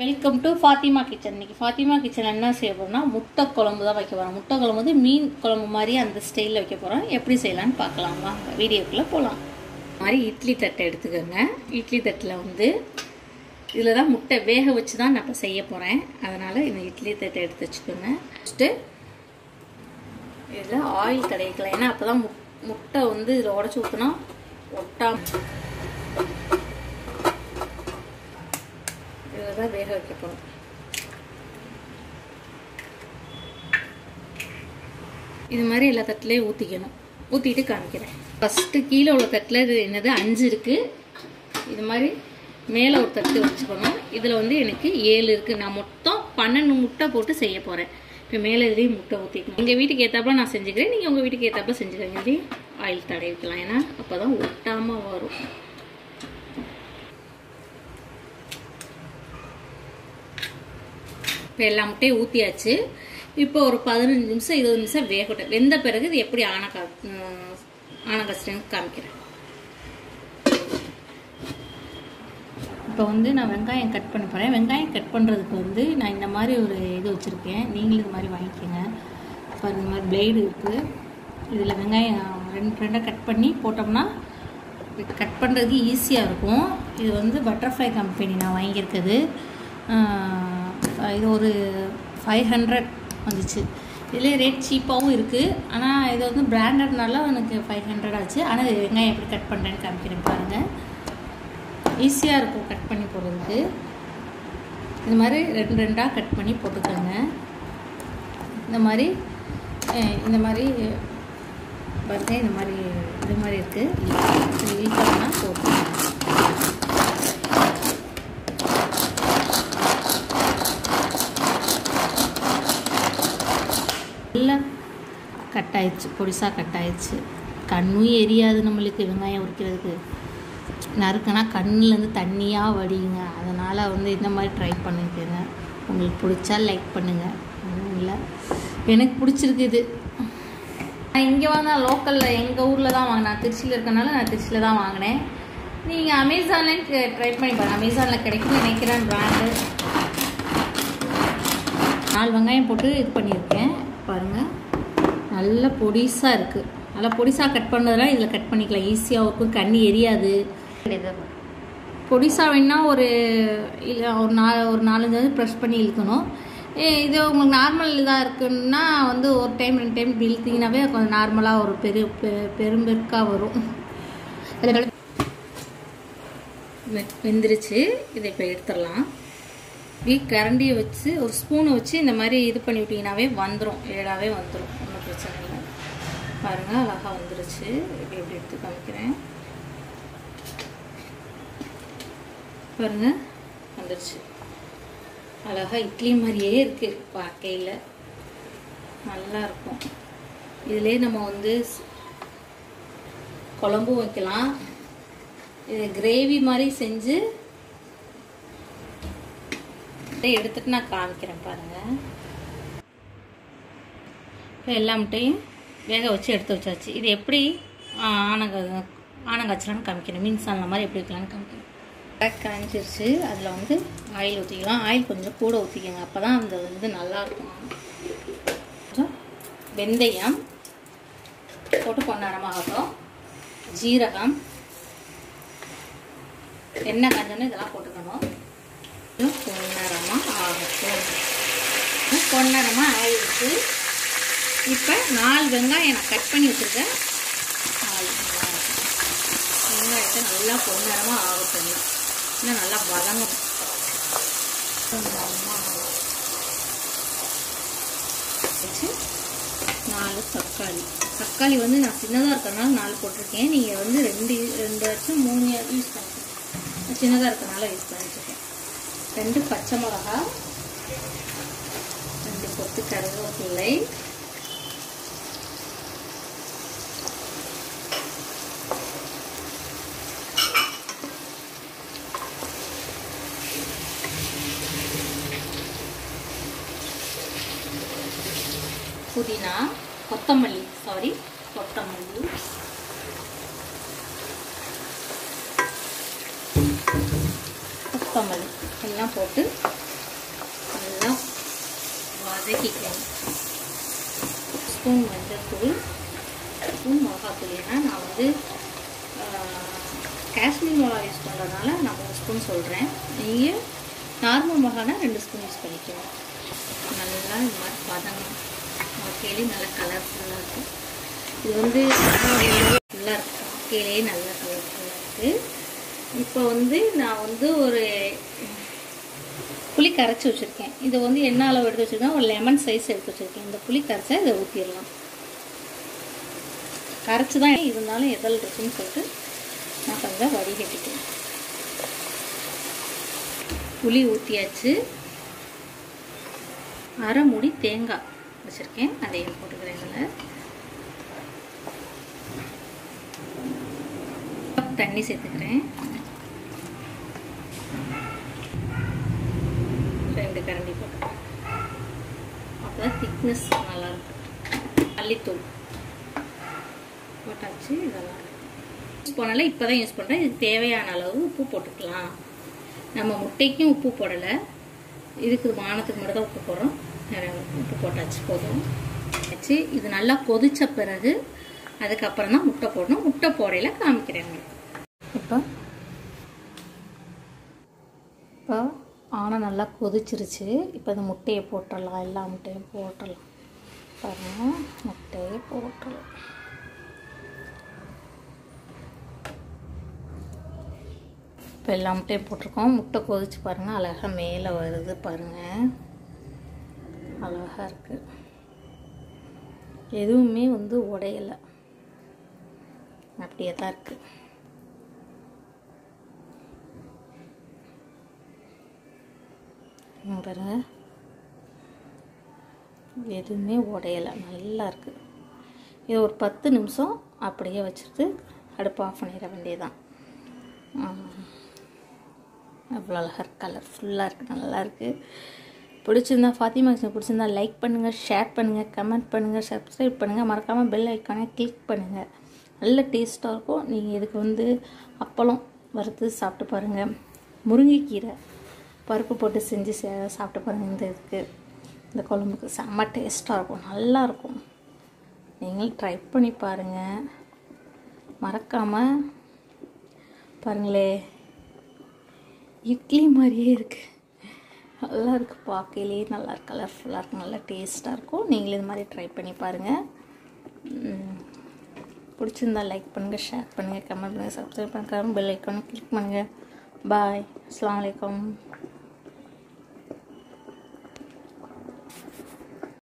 welcome to Fathima kitchen இன்னைக்கு Fathima kitchen என்ன செய்ய போறோம்னா முட்டை குழம்பு தான் வைக்க போகிறோம் முட்டை குழம்பு வந்து மீன் குழம்பு மாதிரி அந்த ஸ்டைலில் வைக்க போகிறோம் எப்படி செய்யலாம்னு பார்க்கலாம் வாங்க வீடியோக்குள்ளே போகலாம் இந்த மாதிரி இட்லி தட்டை எடுத்துக்கோங்க இட்லி தட்டில் வந்து இதில் தான் முட்டை வேக வச்சு தான் நான் இப்போ செய்ய போகிறேன் அதனால் இந்த இட்லி தட்டை எடுத்து வச்சுக்கோங்க ஃபஸ்ட்டு இதில் ஆயில் தடவிக்கலாம் ஏன்னா அப்போ தான் முட்டை வந்து இதில் உடச்சி ஊற்றினா ஒட்டாம இதில் தான் வேக வைக்க போகிறோம் இது மாதிரி எல்லா தட்டுலேயும் ஊற்றிக்கணும் ஊற்றிட்டு காமிக்கிறேன் ஃபஸ்ட்டு கீழே உள்ள தட்டில் இது என்னது அஞ்சு இருக்குது இது மாதிரி மேலே ஒரு தட்டு வச்சுக்கணும் இதில் வந்து எனக்கு ஏழு இருக்குது நான் மொத்தம் பன்னெண்டு முட்டை போட்டு செய்ய போகிறேன் இப்போ மேலே இதுலேயும் முட்டை ஊற்றிக்கணும் எங்கள் வீட்டுக்கு ஏற்றாப்புல நான் செஞ்சுக்கிறேன் நீங்கள் உங்கள் வீட்டுக்கு ஏற்றாப்புல செஞ்சுக்கிறீங்க இதுலேயும் ஆயில் தடவிக்கலாம் ஏன்னா அப்போ தான் ஒட்டாமல் வரும் இப்போ எல்லா முட்டையும் ஊற்றியாச்சு இப்போ ஒரு பதினஞ்சு நிமிஷம் இருபது நிமிஷம் வேகட்டும் வெந்த பிறகு இது எப்படி ஆன கா ஆன கஷ்டம் காமிக்கிறேன் இப்போ வந்து நான் வெங்காயம் கட் பண்ண போகிறேன் வெங்காயம் கட் பண்ணுறதுக்கு வந்து நான் இந்த மாதிரி ஒரு இது வச்சுருக்கேன் நீங்களும் இது மாதிரி வாங்கிக்கோங்க பாருங்க இந்த மாதிரி பிளேடு இருக்குது இதில் வெங்காயம் ரெண்டு ரெண்டாக கட் பண்ணி போட்டோம்னா கட் பண்ணுறதுக்கு ஈஸியாக இருக்கும் இது வந்து பட்டர்ஃப்ளை கம்பெனி நான் வாங்கியிருக்குது இது ஒரு ஃபைவ் ஹண்ட்ரட் வந்துச்சு இதிலே ரேட் சீப்பாகவும் இருக்குது ஆனால் இது வந்து பிராண்டட்னால எனக்கு ஃபைவ் ஹண்ட்ரட் ஆச்சு ஆனால் இது வெங்காயம் எப்படி கட் பண்ணுறேன்னு காமிக்கிறேன் பாருங்கள் ஈஸியாக இருக்கும் கட் பண்ணி போடுறதுக்கு இந்த மாதிரி ரெண்டு ரெண்டாக கட் பண்ணி போட்டுக்கோங்க இந்த மாதிரி இந்த மாதிரி பாருங்க இந்த மாதிரி இது மாதிரி இருக்குது இது இழுத்தோம்னா போட்டுக்கோங்க நல்லா கட் ஆயிடுச்சு பொடிசாக கட் ஆயிடுச்சு கண்ணும் எரியாது நம்மளுக்கு வெங்காயம் உரிக்கிறதுக்கு நறுக்குனா கண்ணிலேருந்து தண்ணியாக வடியுங்க அதனால் வந்து இந்த மாதிரி ட்ரை பண்ணிக்கோங்க உங்களுக்கு பிடிச்சா லைக் பண்ணுங்கள் இல்லை எனக்கு பிடிச்சிருக்கு இது நான் இங்கே வாங்க லோக்கலில் எங்கள் ஊரில் தான் வாங்கினேன் திருச்சியில் இருக்கனால நான் திருச்சியில் தான் வாங்கினேன் நீங்கள் அமேசானில் ட்ரை பண்ணி பாருங்கள் அமேசானில் கிடைக்கும் நினைக்கிறேன் ப்ராண்டு நாலு வெங்காயம் போட்டு இது பண்ணியிருக்கேன் பாருங்கள் நல்ல பொடிசாக இருக்குது நல்லா பொடிசாக கட் பண்ணதெல்லாம் இதில் கட் பண்ணிக்கலாம் ஈஸியாக இருக்கும் கண்ணி எரியாது பொடிசாக வேணால் ஒரு இல்லை ஒரு நா ஒரு நாலஞ்சு வந்து ப்ரெஷ் பண்ணி இழுக்கணும் இது உங்களுக்கு நார்மல் இதாக இருக்குன்னா வந்து ஒரு டைம் ரெண்டு டைம் இப்படி இழுத்தீங்கன்னாவே கொஞ்சம் நார்மலாக ஒரு பெரிய பெரும்பெருக்காக வரும் வெந்துருச்சு இதை இப்போ எடுத்துடலாம் இப்படி கரண்டியை வச்சு ஒரு ஸ்பூனை வச்சு இந்த மாதிரி இது பண்ணி விட்டிங்கனாவே வந்துடும் ஏழாவே வந்துடும் ஒன்றும் பிரச்சனை இல்லை பாருங்கள் அழகாக வந்துருச்சு இப்படி எப்படி எடுத்து காமிக்கிறேன் பாருங்க வந்துருச்சு அழகாக இட்லி மாதிரியே இருக்குது பார்க்கையில் நல்லா இருக்கும் இதிலே நம்ம வந்து குழம்பும் வைக்கலாம் இது கிரேவி மாதிரி செஞ்சு எடுத்துட்டு நான் காமிக்கிறேன் பாருங்க இப்போ எல்லா முட்டையும் வேக வச்சு எடுத்து வச்சாச்சு இது எப்படி ஆனங்க ஆனங்காய்ச்சலான்னு காமிக்கிறேன் மீன் சால்ன மாதிரி எப்படி வைக்கலான்னு காமிக்கிறேன் காய்ச்சிருச்சு அதில் வந்து ஆயில் ஊற்றிக்கலாம் ஆயில் கொஞ்சம் கூட ஊற்றிக்கோங்க அப்போ தான் அந்த வந்து நல்லாயிருக்கும் கொஞ்சம் வெந்தயம் போட்டு பொன்னரமாகட்டும் ஜீரகம் எண்ணெய் காஞ்சோன்னு இதெல்லாம் போட்டுக்கணும் பொன்னரமாக ஆகட்டும் பொன்னரமாக ஆயிடுச்சு இப்போ நாலு வெங்காயம் நான் கட் பண்ணி வச்சுருக்கேன் நாலு வெங்காயம் வெங்காயத்தை நல்லா பொன்னரமாக ஆகட்டும் இன்னும் நல்லா வதங்கும் வச்சு நாலு தக்காளி தக்காளி வந்து நான் சின்னதாக இருக்கிறனால நாலு போட்டிருக்கேன் நீங்கள் வந்து ரெண்டு ரெண்டு வருஷம் மூணு யூஸ் பண்ணிக்கோங்க சின்னதாக இருக்கிறனால யூஸ் பண்ணிட்டுருக்கேன் ரெண்டு பச்சை மிளகா ரெண்டு கொத்து கருவேப்பிள்ளை புதினா கொத்தமல்லி சாரி கொத்தமல்லி கொத்தமல்லி எல்லாம் போட்டு வதக்கிக்கணும் ஸ்பூன் மஞ்சள்தூள் ஸ்பூன் மிளகாத்தூள் ஏன்னா நான் வந்து காஷ்மீர் மிளகா யூஸ் பண்ணுறதுனால நான் மூணு ஸ்பூன் சொல்கிறேன் நீங்கள் நார்மல் மிளகானா ரெண்டு ஸ்பூன் யூஸ் பண்ணிக்கணும் நல்லா இந்த மாதிரி வதங்கணும் கேலி நல்லா கலர்ஃபுல்லாக இருக்கும் இது வந்து ஃபுல்லாக இருக்கும் கேலே நல்லா கலர்ஃபுல்லாக இருக்குது இப்போ வந்து நான் வந்து ஒரு புளி கரைச்சி வச்சுருக்கேன் இதை வந்து என்ன அளவு எடுத்து வச்சுருக்கேன் ஒரு லெமன் சைஸ் எடுத்து வச்சுருக்கேன் இந்த புளி கரைச்சா இதை ஊற்றிடலாம் கரைச்சி தான் இருந்தாலும் எதல் இருக்குன்னு சொல்லிட்டு நான் கொஞ்சம் வடிகட்டிக்கிறேன் புளி ஊற்றியாச்சு அரை மூடி தேங்காய் வச்சுருக்கேன் அதையும் போட்டுக்கிறேன் இதில் தண்ணி சேர்த்துக்கிறேன் ரெண்டு கரண்டி போட்டுக்கிறேன் அப்போ திக்னஸ் நல்லாயிருக்கும் மல்லித்தூள் போட்டாச்சு இதெல்லாம் யூஸ் பண்ணல இப்போ தான் யூஸ் பண்ணுறேன் இதுக்கு தேவையான அளவு உப்பு போட்டுக்கலாம் நம்ம முட்டைக்கும் உப்பு போடலை இதுக்கு மானத்துக்கு மட்டும் தான் உப்பு போடுறோம் உப்பு போட்டாச்சு போதும் வச்சு இது நல்லா கொதிச்ச பிறகு அதுக்கப்புறம் தான் முட்டை போடணும் முட்டை போடையில காமிக்கிறேன் இப்போ இப்போ ஆனை நல்லா கொதிச்சிருச்சு இப்போ இந்த முட்டையை போட்டுடலாம் எல்லா முட்டையும் போட்டுடலாம் பாருங்கள் முட்டையை போட்டுடலாம் இப்போ எல்லா முட்டையும் போட்டிருக்கோம் முட்டை கொதிச்சு பாருங்கள் அழகாக மேலே வருது பாருங்கள் அழகாக இருக்குது எதுவுமே வந்து உடையலை அப்படியே தான் இருக்குது பாருங்க எதுவுமே உடையலை நல்லா இருக்குது இது ஒரு பத்து நிமிஷம் அப்படியே வச்சுட்டு அடுப்பு ஆஃப் பண்ணிட வேண்டியதான் அவ்வளோ அழகாக கலர்ஃபுல்லாக இருக்குது நல்லா இருக்குது பிடிச்சிருந்தா ஃபாத்திமா கிருஷ்ணன் பிடிச்சிருந்தா லைக் பண்ணுங்கள் ஷேர் பண்ணுங்கள் கமெண்ட் பண்ணுங்கள் சப்ஸ்கிரைப் பண்ணுங்கள் மறக்காமல் பெல் ஐக்கானை கிளிக் பண்ணுங்கள் நல்ல டேஸ்ட்டாக இருக்கும் நீங்கள் இதுக்கு வந்து அப்பளம் வறுத்து சாப்பிட்டு பாருங்கள் முருங்கைக்கீரை பருப்பு போட்டு செஞ்சு சாப்பிட்டு பாருங்கள் இந்த இதுக்கு இந்த குழம்புக்கு செம்ம டேஸ்ட்டாக இருக்கும் நல்லாயிருக்கும் நீங்களும் ட்ரை பண்ணி பாருங்கள் மறக்காமல் பாருங்களே இட்லி மாதிரியே இருக்குது நல்லா இருக்குது பார்க்கலே நல்லா கலர்ஃபுல்லாக இருக்கும் நல்லா டேஸ்ட்டாக இருக்கும் நீங்களும் இது மாதிரி ட்ரை பண்ணி பாருங்கள் பிடிச்சிருந்தா லைக் பண்ணுங்கள் ஷேர் பண்ணுங்கள் கமெண்ட் பண்ணுங்கள் சப்ஸ்கிரைப் பண்ணுங்கள் பெல் ஐக்கானை கிளிக் பண்ணுங்கள் பாய் அஸ்லாம் வலைக்கம்